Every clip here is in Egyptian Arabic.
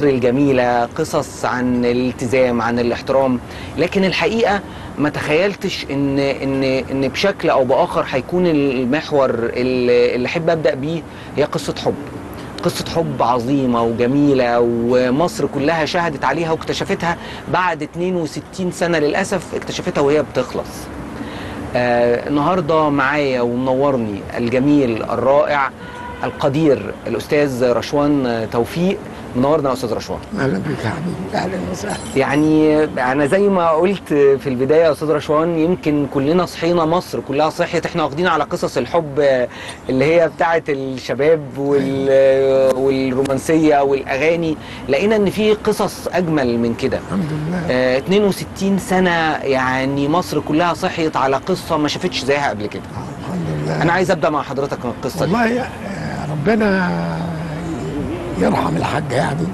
الجميلة قصص عن الالتزام عن الاحترام لكن الحقيقة ما تخيلتش ان ان ان بشكل او باخر هيكون المحور اللي اللي احب ابدا بيه هي قصة حب قصة حب عظيمة وجميلة ومصر كلها شهدت عليها واكتشفتها بعد 62 سنة للأسف اكتشفتها وهي بتخلص آه النهاردة معايا ومنورني الجميل الرائع القدير الأستاذ رشوان توفيق منورنا يا أستاذ رشوان اهلا بك يا حبيبي اهلا وسهلا يعني انا زي ما قلت في البدايه يا استاذ رشوان يمكن كلنا صحينا مصر كلها صحيت احنا واخدين على قصص الحب اللي هي بتاعه الشباب وال والرومانسيه والاغاني لقينا ان في قصص اجمل من كده الحمد لله آه، 62 سنه يعني مصر كلها صحيت على قصه ما شافتش زيها قبل كده آه، الحمد لله انا عايز ابدا مع حضرتك من القصه دي والله آه، ربنا يرحم الحاج يعني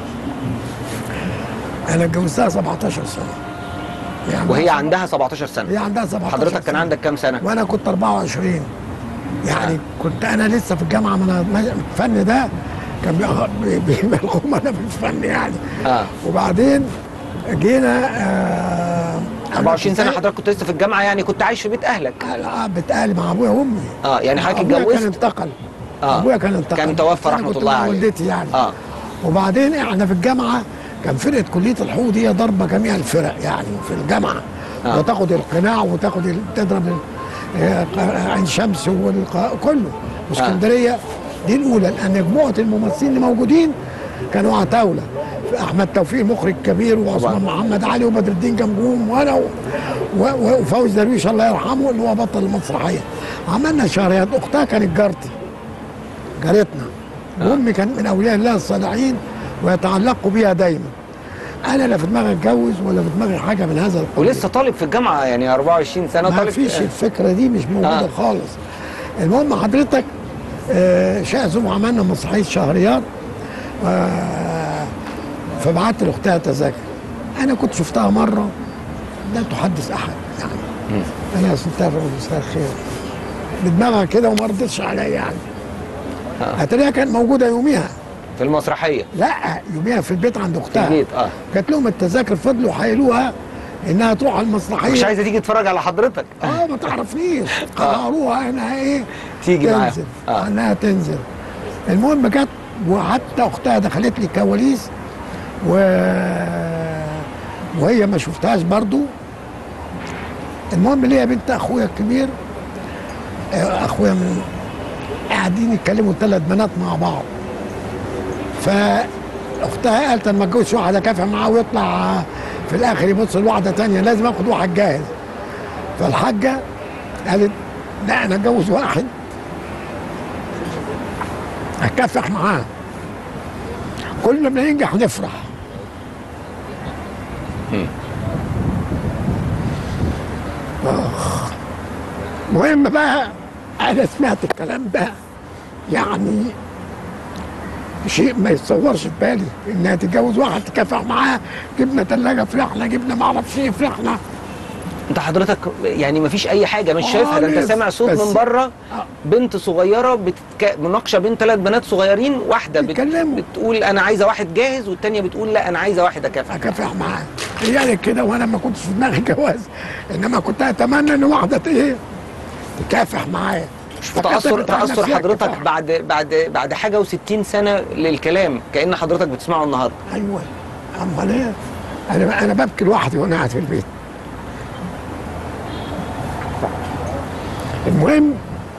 انا اتجوزتها 17 سنه يعني وهي عندها 17 هي سنه عندها 17 حضرتك كان سنة. عندك كام سنه وانا كنت 24 يعني آه. كنت انا لسه في الجامعه من أنا- الفن ده كان بيغ- بي- بيبلغهم انا في الفن يعني اه وبعدين جينا آه 24 سنه أنا حضرتك كنت لسه في الجامعه يعني كنت عايش في بيت اهلك لا بتقال مع ابويا وامي اه يعني حضرتك أبويا كان اتجوزت انتقل آه. ابويا كان انتقل كان توفى أنا رحمة كنت الله مع عليه. والدتي يعني اه وبعدين احنا في الجامعه كان فرقه كليه الحقوق دي ضربه جميع الفرق يعني في الجامعه آه. وتاخد القناع وتاخد ال- تضرب ال- آه، عين شمس وكله واسكندريه دي الاولى لان مجموعه الممثلين اللي موجودين كانوا عتاوله احمد توفيق المخرج الكبير وعثمان طبعا. محمد علي وبدر الدين جمجوم وانا و- و- وفوز درويش الله يرحمه اللي هو بطل المسرحيه عملنا شهريات اختها كانت جارتي جارتنا وامي كانت من اولياء الله الصالحين ويتعلقوا بيها دايما انا لا في دماغي اتجوز ولا في دماغي حاجه من هذا القبيل ولسه طالب في الجامعه يعني 24 سنه ما طالب فيش الفكره دي مش موجوده آه. آه. خالص المهم حضرتك آه شاذوا عملنا مسرحيه شهريار آه فبعت لاختها تذاكر انا كنت شفتها مره لا تحدث احد يعني مم. انا سبتها في مساء الخير بدماغها كده وما ردتش عليا يعني آه. اتاريها كانت موجوده يوميها في المسرحيه لا يوميها في البيت عند في اختها البيت اه جات لهم التذاكر فضلوا حايلوها انها تروح على المسرحيه مش عايزه تيجي تتفرج على حضرتك اه ما تعرفنيش قهروها انها ايه تيجي معاهم. تنزل آه. آه. انها تنزل المهم جت وحتى اختها دخلت لي كواليس و... وهي ما شفتهاش برضو المهم ليا بنت اخويا الكبير آه، اخويا من قاعدين يتكلموا ثلاث بنات مع بعض فاختها قالت انا ما اتجوزش واحد اكافح معاه ويطلع في الاخر يبص لواحده تانية لازم اخد واحد جاهز فالحاجه قالت لا انا اتجوز واحد اكافح معاه كل ما ينجح نفرح اخ المهم بقى انا سمعت الكلام ده يعني شيء ما يتصورش في بالي انها تتجوز واحد تكافح معاه جبنا ثلاجه فرحنا جبنا ما اعرفش ايه فرحنا انت حضرتك يعني مفيش اي حاجه مش آه، شايفها ده انت لسه. سامع صوت بس- من بره آه. بنت صغيره بتتك... مناقشه بين ثلاث بنات صغيرين واحده بت... بيتكلموا. بتقول انا عايزه واحد جاهز والتانيه بتقول لا انا عايزه واحد اكافح اكافح معاه يعني كده وانا ما كنتش في دماغي جواز انما كنت اتمنى ان واحده ايه تكافح معايا تاثر فكتبت عن تاثر نفسها حضرتك كفاح. بعد بعد بعد حاجه و60 سنه للكلام كان حضرتك بتسمعه النهارده ايوه امال ايه انا انا ببكي لوحدي وانا قاعد في البيت المهم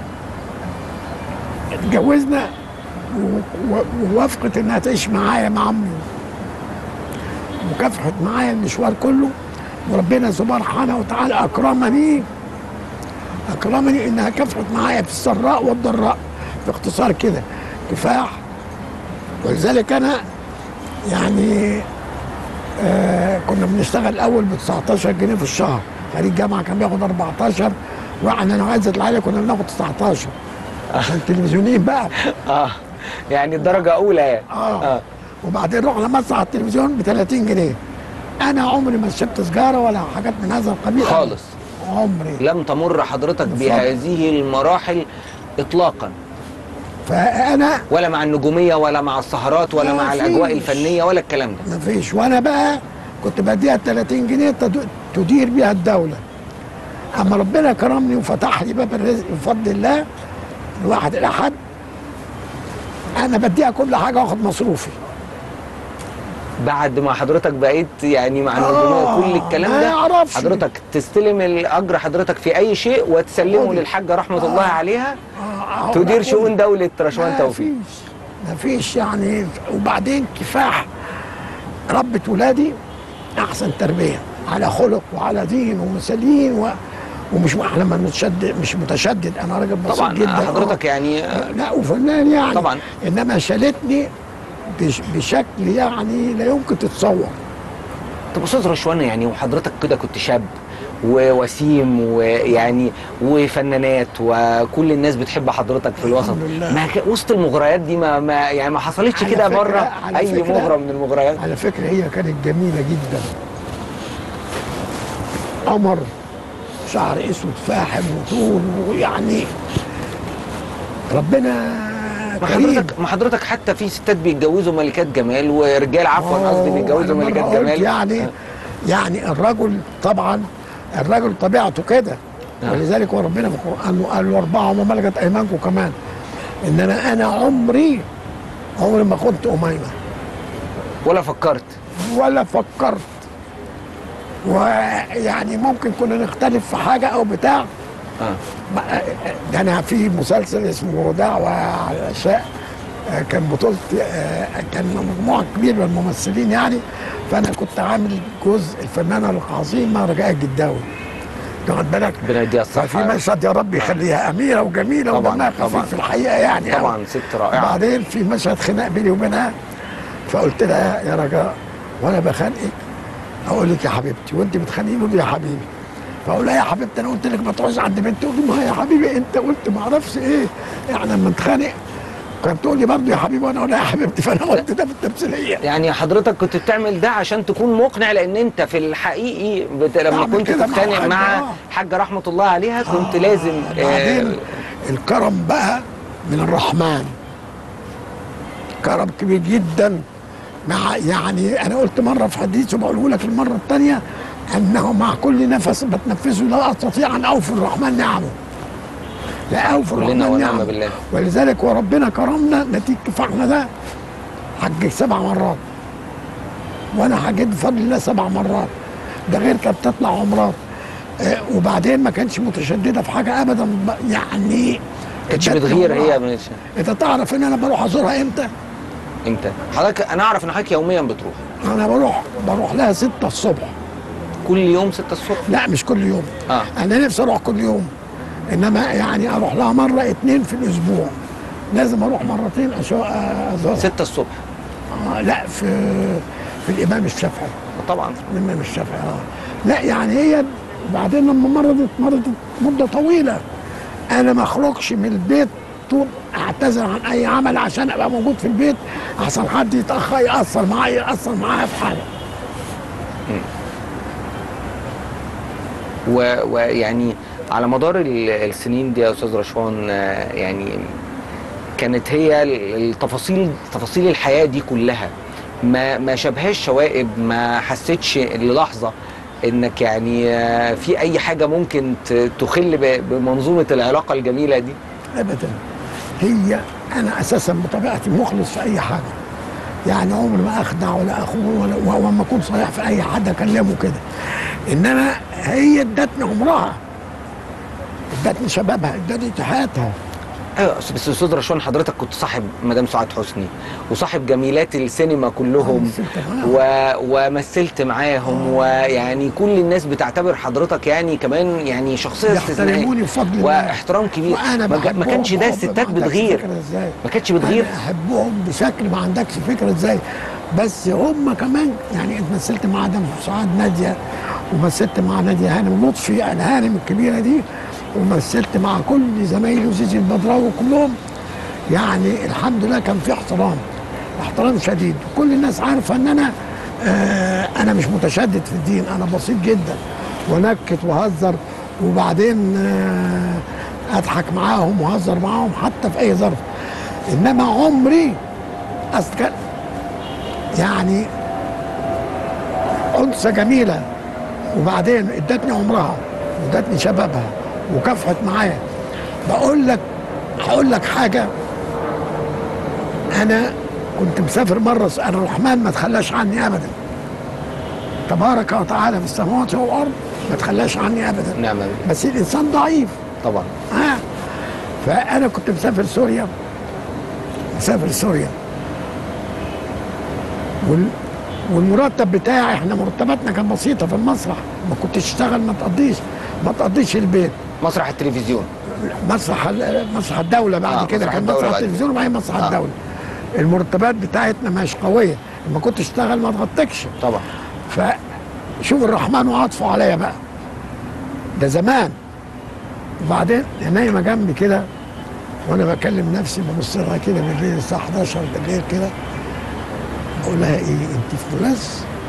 اتجوزنا و- و- ووافقت انها تعيش معايا مع امي وكافحت معايا المشوار كله وربنا سبحانه وتعالى اكرمني اكرمني انها كافحت معايا في السراء والضراء باختصار كده كفاح ولذلك انا يعني آه كنا بنشتغل الاول ب 19 جنيه في الشهر خريج جامعه كان بياخد 14 واحنا انا عايزه العيله كنا بناخد 19 عشان تلفزيونين بقى اه يعني الدرجه اولى يعني اه, آه. وبعدين رحنا مسرح التلفزيون ب 30 جنيه انا عمري ما شربت سجاره ولا حاجات من هذا القبيل خالص. عمري لم تمر حضرتك بالظبط. بهذه المراحل اطلاقا فانا ولا مع النجوميه ولا مع السهرات ولا ما مع الاجواء فيش. الفنيه ولا الكلام ده ما فيش وانا بقى كنت بديها 30 جنيه تد- تدير بيها الدوله اما ربنا كرمني وفتح لي باب الرزق بفضل الله الواحد الاحد انا بديها كل حاجه واخد مصروفي بعد ما حضرتك بقيت يعني مع النجوميه آه، وكل الكلام ما ده يعرفش. حضرتك تستلم الاجر حضرتك في اي شيء وتسلمه خدي. للحاجه رحمه الله عليها آه، تدير أقول- شؤون دوله رشوان ما توفيق فيش ما فيش يعني وبعدين كفاح ربة ولادي احسن تربيه على خلق وعلى دين ومثاليين و... ومش احنا ما متشدد مش متشدد انا راجل بسيط طبعا جدا حضرتك آه. يعني لا وفنان يعني طبعا. انما شالتني بش... بشكل يعني لا يمكن تتصور طب استاذ رشوان يعني وحضرتك كده كنت شاب ووسيم ويعني وفنانات وكل الناس بتحب حضرتك في الوسط الحمد لله. ما ك- وسط المغريات دي ما, ما يعني ما حصلتش على كده فكرة- بره على اي فكرة- مغرى من المغريات على فكره هي كانت جميله جدا قمر شعر اسود فاحم وطول ويعني ربنا ما كريم حضرتك ما حضرتك حتى في ستات بيتجوزوا ملكات جمال ورجال عفوا قصدي أوه، بيتجوزوا أنا ملكات مرة قلت جمال يعني آه. يعني الرجل طبعا الرجل طبيعته كده آه. ولذلك هو ربنا في القران قال واربعه وما ملكت ايمانكم كمان انما انا عمري عمري ما كنت اميمه ولا فكرت ولا فكرت ويعني ممكن كنا نختلف في حاجه او بتاع اه ما- ده انا في مسلسل اسمه دعوة على العشاء آه، كان بطولتي آه، كان مجموعة كبيرة من الممثلين يعني فأنا كنت عامل جزء الفنانة العظيمة رجاء الجداوي واخد بالك ربنا يديها الصحه ففي مشهد يا رب يخليها أميرة وجميلة طبعاً، ودمها طبعاً. خفيف في الحقيقة يعني أوي. طبعا ست رائعه بعدين في مشهد خناق بيني وبينها فقلت لها يا رجاء وانا بخانقك اقول لك يا حبيبتي وانت بتخانقيني قولي يا حبيبي فاقول لها يا حبيبتي انا قلت لك ما تروحش عند بنتي تقول لي ما يا حبيبي انت قلت ما اعرفش ايه يعني لما نتخانق كانت تقول لي برضه يا حبيبي وانا اقول لها يا حبيبتي فانا قلت ده في التمثيليه يعني حضرتك كنت بتعمل ده عشان تكون مقنع لان انت في الحقيقي بت... لما بعمل كنت كده مع تتخانق الحاجة، مع آه. حاجه رحمه الله عليها كنت لازم آه بعدين الكرم بقى من الرحمن كرم كبير جدا مع يعني انا قلت مره في حديث وبقوله لك المره الثانيه انه مع كل نفس بتنفسه لا استطيع ان اوفي الرحمن نعمه لا اوفي كلنا الرحمن ونعم نعمه بالله. ولذلك وربنا كرمنا نتيجه كفاحنا ده حج سبع مرات وانا حجيت بفضل الله سبع مرات ده غير كانت تطلع عمرات آه، وبعدين ما كانش متشدده في حاجه ابدا ب- يعني كانتش ادتني بتغير عمرها. هي من انت تعرف ان انا بروح ازورها امتى؟ امتى حضرتك انا اعرف ان حضرتك يوميا بتروح انا بروح بروح لها 6 الصبح كل يوم 6 الصبح لا مش كل يوم اه انا نفسي اروح كل يوم انما يعني اروح لها مره اتنين في الاسبوع لازم اروح مرتين أشو- ازورها 6 الصبح آه لا في في الامام الشافعي طبعا الامام الشافعي اه لا يعني هي بعدين لما مرضت مرضت مده طويله انا ما اخرجش من البيت طول اعتذر عن اي عمل عشان ابقى موجود في البيت احسن حد يتاخر ياثر معايا ياثر معايا في حاجه و- ويعني على مدار ال- السنين دي يا استاذ رشوان آه، يعني كانت هي ال- التفاصيل تفاصيل الحياه دي كلها ما ما شبهاش شوائب ما حسيتش للحظه انك يعني آه، في اي حاجه ممكن ت- تخل ب- بمنظومه العلاقه الجميله دي ابدا هي انا اساسا بطبيعتي مخلص في اي حاجه يعني عمري ما اخدع ولا اخون ولا ولما اكون صريح في اي حد اكلمه كده انما هي ادتني عمرها ادتني شبابها ادتني حياتها ايوه بس بس استاذ رشوان حضرتك كنت صاحب مدام سعاد حسني وصاحب جميلات السينما كلهم مثلت معاهم. و... ومثلت معاهم ويعني كل الناس بتعتبر حضرتك يعني كمان يعني شخصيه استثنائيه يحترموني بفضل الله واحترام كبير وانا ما, جا- ما بحبهم كانش ده بحب- الستات ما عندكش بتغير فكرة ازاي ما كانتش بتغير انا احبهم بشكل ما عندكش فكره ازاي بس هم كمان يعني انت مثلت مع ادم سعاد ناديه ومثلت مع ناديه هانم لطفي الهانم الكبيره دي ومثلت مع كل زمايلي وزيزي البدراوي كلهم يعني الحمد لله كان في احترام احترام شديد وكل الناس عارفه ان انا آه انا مش متشدد في الدين انا بسيط جدا ونكت وهزر وبعدين آه اضحك معاهم وهزر معاهم حتى في اي ظرف انما عمري اصل كان يعني انثى جميله وبعدين ادتني عمرها وادتني شبابها وكافحت معايا بقول لك هقول لك حاجه انا كنت مسافر مره الرحمن ما تخلاش عني ابدا تبارك وتعالى في السماوات والارض ما تخلاش عني ابدا نعم بالله. بس الانسان ضعيف طبعا ها فانا كنت مسافر سوريا مسافر سوريا وال والمرتب بتاعي احنا مرتباتنا كانت بسيطه في المسرح ما كنتش تشتغل ما تقضيش ما تقضيش البيت مسرح التلفزيون مسرح ال- مسرح الدوله بعد آه، كده مسرح كان الدولة مسرح بعد التلفزيون وبعدين مسرح آه. الدوله المرتبات بتاعتنا مش قويه لما كنت اشتغل ما تغطكش طبعا فشوف الرحمن وعطفه عليا بقى ده زمان وبعدين نايمه جنبي كده وانا بكلم نفسي ببص لها كده بالليل الساعه 11 بالليل كده بقول لها ايه انت في فولاذ